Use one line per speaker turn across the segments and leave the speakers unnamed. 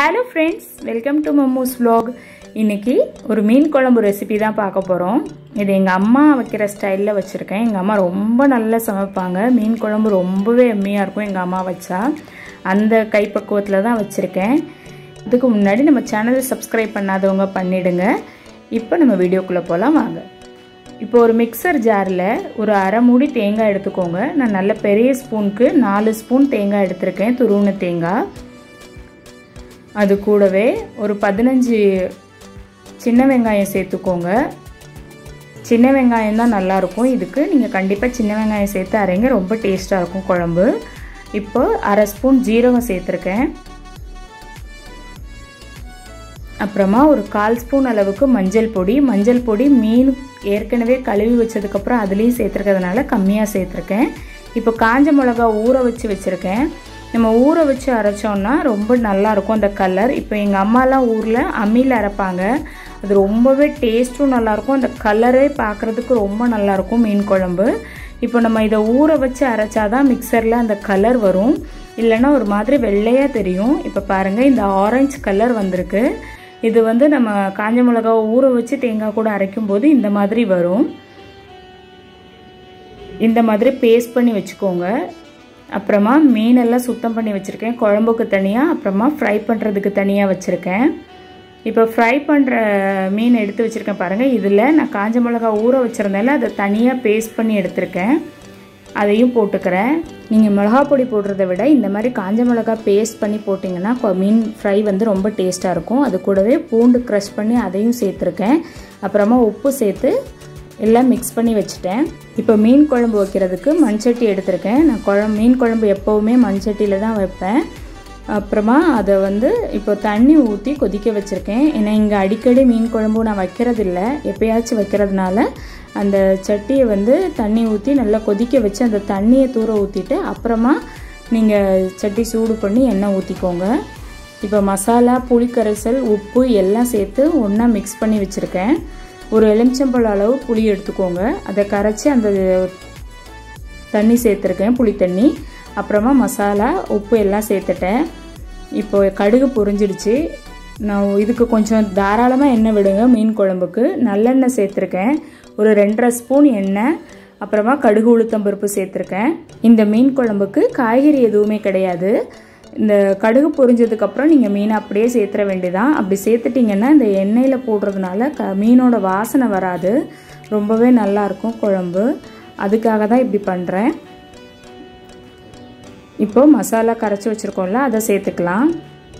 hello friends welcome to மம்மூஸ் vlog இன்னைக்கு ஒரு மீன் குழம்பு ரெசிபி தான் பார்க்க போகிறோம் இது எங்கள் அம்மா வைக்கிற ஸ்டைலில் வச்சுருக்கேன் எங்கள் அம்மா ரொம்ப நல்லா சமைப்பாங்க மீன் குழம்பு ரொம்பவே எம்மியாக இருக்கும் எங்கள் அம்மா வச்சா அந்த கைப்பக்குவத்தில் தான் வச்சுருக்கேன் இதுக்கு முன்னாடி நம்ம சேனலை சப்ஸ்கிரைப் பண்ணாதவங்க பண்ணிடுங்க இப்போ நம்ம வீடியோக்குள்ளே போகலாம் வாங்க இப்போ ஒரு மிக்சர் ஜாரில் ஒரு அரை மூடி தேங்காய் எடுத்துக்கோங்க நான் நல்ல பெரிய ஸ்பூனுக்கு நாலு ஸ்பூன் தேங்காய் எடுத்திருக்கேன் துருவன தேங்காய் அது கூடவே ஒரு பதினஞ்சு சின்ன வெங்காயம் சேர்த்துக்கோங்க சின்ன வெங்காயம் தான் நல்லாயிருக்கும் இதுக்கு நீங்கள் கண்டிப்பாக சின்ன வெங்காயம் சேர்த்து அரைங்க ரொம்ப டேஸ்ட்டாக இருக்கும் குழம்பு இப்போ அரை ஸ்பூன் ஜீரகம் சேர்த்துருக்கேன் அப்புறமா ஒரு கால் ஸ்பூன் அளவுக்கு மஞ்சள் பொடி மஞ்சள் பொடி மீன் ஏற்கனவே கழுவி வச்சதுக்கப்புறம் அதுலேயும் சேர்த்துருக்கிறதுனால கம்மியாக சேர்த்துருக்கேன் இப்போ காஞ்ச மிளகா ஊற வச்சு வச்சுருக்கேன் நம்ம ஊற வச்சு அரைச்சோன்னா ரொம்ப நல்லாயிருக்கும் அந்த கலர் இப்போ எங்கள் அம்மாலாம் ஊரில் அம்மியில் அரைப்பாங்க அது ரொம்பவே டேஸ்ட்டும் நல்லாயிருக்கும் அந்த கலரே பார்க்குறதுக்கு ரொம்ப நல்லாயிருக்கும் மீன் குழம்பு இப்போ நம்ம இதை ஊற வச்சு அரைச்சாதான் மிக்சரில் அந்த கலர் வரும் இல்லைன்னா ஒரு மாதிரி வெள்ளையாக தெரியும் இப்போ பாருங்கள் இந்த ஆரஞ்சு கலர் வந்திருக்கு இது வந்து நம்ம காஞ்ச மிளகாவை ஊற வச்சு தேங்காய் கூட அரைக்கும் போது இந்த மாதிரி வரும் இந்த மாதிரி பேஸ்ட் பண்ணி வச்சுக்கோங்க அப்புறமா மீனெல்லாம் சுத்தம் பண்ணி வச்சுருக்கேன் குழம்புக்கு தனியாக அப்புறமா ஃப்ரை பண்ணுறதுக்கு தனியாக வச்சுருக்கேன் இப்போ ஃப்ரை பண்ணுற மீன் எடுத்து வச்சுருக்கேன் பாருங்கள் இதில் நான் காஞ்ச மிளகா ஊற வச்சுருந்தேன்ல அதை தனியாக பேஸ்ட் பண்ணி எடுத்திருக்கேன் அதையும் போட்டுக்கிறேன் நீங்கள் மிளகா பொடி போடுறத விட இந்த மாதிரி காஞ்ச மிளகா பேஸ்ட் பண்ணி போட்டிங்கன்னா மீன் ஃப்ரை வந்து ரொம்ப டேஸ்ட்டாக இருக்கும் அது கூடவே பூண்டு க்ரஷ் பண்ணி அதையும் சேர்த்துருக்கேன் அப்புறமா உப்பு சேர்த்து எல்லாம் மிக்ஸ் பண்ணி வச்சுட்டேன் இப்போ மீன் குழம்பு வைக்கிறதுக்கு மண்சட்டி எடுத்திருக்கேன் நான் குழம்பு மீன் குழம்பு எப்போவுமே மண்சட்டியில் தான் வைப்பேன் அப்புறமா அதை வந்து இப்போ தண்ணி ஊற்றி கொதிக்க வச்சுருக்கேன் ஏன்னா இங்கே அடிக்கடி மீன் குழம்பு நான் வைக்கிறதில்ல எப்பயாச்சும் வைக்கிறதுனால அந்த சட்டியை வந்து தண்ணி ஊற்றி நல்லா கொதிக்க வச்சு அந்த தண்ணியை தூர ஊற்றிட்டு அப்புறமா நீங்கள் சட்டி சூடு பண்ணி எண்ணெய் ஊற்றிக்கோங்க இப்போ மசாலா புளிக்கரைசல் உப்பு எல்லாம் சேர்த்து ஒன்றா மிக்ஸ் பண்ணி வச்சுருக்கேன் ஒரு எலுமிச்சம்பழம் அளவு புளி எடுத்துக்கோங்க அதை கரைச்சி அந்த தண்ணி சேர்த்துருக்கேன் புளி தண்ணி அப்புறமா மசாலா உப்பு எல்லாம் சேர்த்துட்டேன் இப்போ கடுகு பொரிஞ்சிடுச்சு நான் இதுக்கு கொஞ்சம் தாராளமாக எண்ணெய் விடுங்க மீன் குழம்புக்கு நல்லெண்ணெய் சேர்த்துருக்கேன் ஒரு ரெண்டரை ஸ்பூன் எண்ணெய் அப்புறமா கடுகு உளுத்தம்பருப்பு சேர்த்துருக்கேன் இந்த மீன் குழம்புக்கு காய்கறி எதுவுமே கிடையாது இந்த கடுகு பொரிஞ்சதுக்கப்புறம் நீங்கள் மீனை அப்படியே சேர்த்துற வேண்டியதான் அப்படி சேர்த்துட்டிங்கன்னா இந்த எண்ணெயில் போடுறதுனால க மீனோட வாசனை வராது ரொம்பவே நல்லாயிருக்கும் குழம்பு அதுக்காக தான் இப்படி பண்ணுறேன் இப்போ மசாலா கரைச்சி வச்சுருக்கோம்ல அதை சேர்த்துக்கலாம்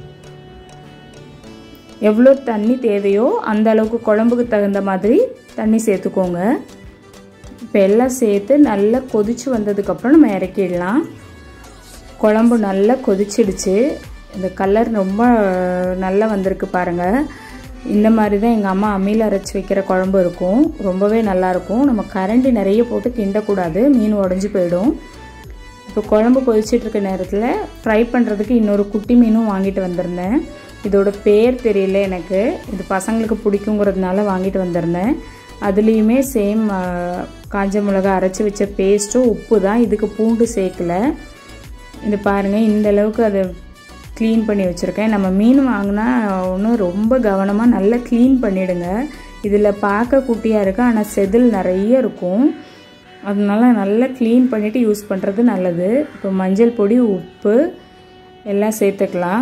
எவ்வளோ தண்ணி தேவையோ அந்த அளவுக்கு குழம்புக்கு தகுந்த மாதிரி தண்ணி சேர்த்துக்கோங்க இப்போ எல்லாம் சேர்த்து நல்லா கொதிச்சு வந்ததுக்கப்புறம் நம்ம இறக்கிடலாம் குழம்பு நல்லா கொதிச்சிடுச்சு இந்த கலர் ரொம்ப நல்லா வந்திருக்கு பாருங்கள் இந்த மாதிரி தான் எங்கள் அம்மா அம்மியில் அரைச்சி வைக்கிற குழம்பு இருக்கும் ரொம்பவே நல்லாயிருக்கும் நம்ம கரண்டி நிறைய போட்டு கிண்டக்கூடாது மீன் உடஞ்சி போயிடும் இப்போ குழம்பு கொதிச்சிட்ருக்க நேரத்தில் ஃப்ரை பண்ணுறதுக்கு இன்னொரு குட்டி மீனும் வாங்கிட்டு வந்திருந்தேன் இதோட பேர் தெரியல எனக்கு இது பசங்களுக்கு பிடிக்குங்கிறதுனால வாங்கிட்டு வந்திருந்தேன் அதுலேயுமே சேம் காஞ்ச மிளகா அரைச்சி வச்ச பேஸ்ட்டும் உப்பு தான் இதுக்கு பூண்டு சேர்க்கலை இது பாருங்கள் இந்த அளவுக்கு அதை க்ளீன் பண்ணி வச்சுருக்கேன் நம்ம மீன் வாங்கினா ஒன்று ரொம்ப கவனமாக நல்லா க்ளீன் பண்ணிவிடுங்க இதில் பார்க்க குட்டியாக இருக்குது ஆனால் செதில் நிறைய இருக்கும் அதனால நல்லா க்ளீன் பண்ணிவிட்டு யூஸ் பண்ணுறது நல்லது இப்போ மஞ்சள் பொடி உப்பு எல்லாம் சேர்த்துக்கலாம்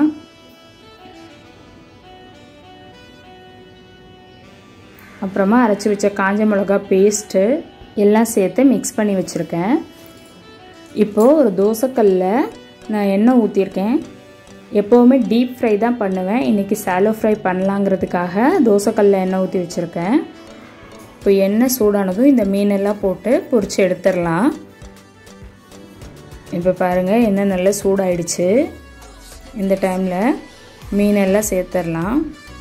அப்புறமா அரைச்சி வச்ச காஞ்ச மிளகா பேஸ்ட்டு எல்லாம் சேர்த்து மிக்ஸ் பண்ணி வச்சுருக்கேன் இப்போது ஒரு தோசைக்கல்லில் நான் எண்ணெய் ஊற்றிருக்கேன் எப்போவுமே டீப் ஃப்ரை தான் பண்ணுவேன் இன்றைக்கி சாலோ ஃப்ரை பண்ணலாங்கிறதுக்காக தோசைக்கல்லில் எண்ணெய் ஊற்றி வச்சுருக்கேன் இப்போ எண்ணெய் சூடானதும் இந்த மீனெல்லாம் போட்டு பொரித்து எடுத்துடலாம் இப்போ பாருங்கள் எண்ணெய் நல்லா சூடாயிடுச்சு இந்த டைமில் மீனெல்லாம் சேர்த்துடலாம்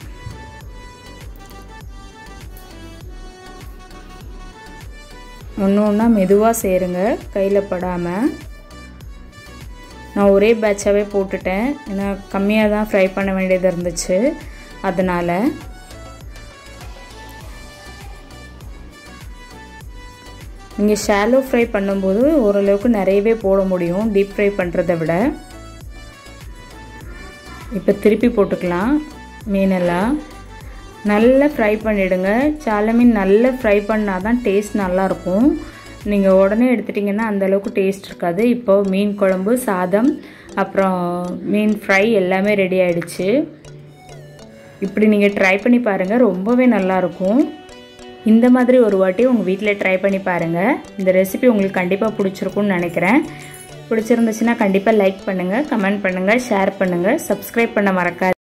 ஒன்று ஒன்றா மெதுவாக சேருங்க கையில் படாமல் நான் ஒரே பேட்சாகவே போட்டுட்டேன் ஏன்னா கம்மியாக தான் ஃப்ரை பண்ண வேண்டியது இருந்துச்சு அதனால் நீங்கள் ஷாலோ ஃப்ரை பண்ணும்போது ஓரளவுக்கு நிறையவே போட முடியும் டீப் ஃப்ரை பண்ணுறத விட இப்போ திருப்பி போட்டுக்கலாம் மீனெல்லாம் நல்லா ஃப்ரை பண்ணிவிடுங்க சால மீன் நல்லா ஃப்ரை பண்ணால் தான் டேஸ்ட் நல்லாயிருக்கும் நீங்கள் உடனே எடுத்துட்டிங்கன்னா அந்தளவுக்கு டேஸ்ட் இருக்காது இப்போ மீன் குழம்பு சாதம் அப்புறம் மீன் ஃப்ரை எல்லாமே ரெடி ஆகிடுச்சு இப்படி நீங்கள் ட்ரை பண்ணி பாருங்கள் ரொம்பவே நல்லாயிருக்கும் இந்த மாதிரி ஒரு வாட்டி உங்கள் வீட்டில் ட்ரை பண்ணி பாருங்கள் இந்த ரெசிபி உங்களுக்கு கண்டிப்பாக பிடிச்சிருக்கும்னு நினைக்கிறேன் பிடிச்சிருந்துச்சுன்னா கண்டிப்பாக லைக் பண்ணுங்கள் கமெண்ட் பண்ணுங்கள் ஷேர் பண்ணுங்கள் சப்ஸ்கிரைப் பண்ண மறக்காது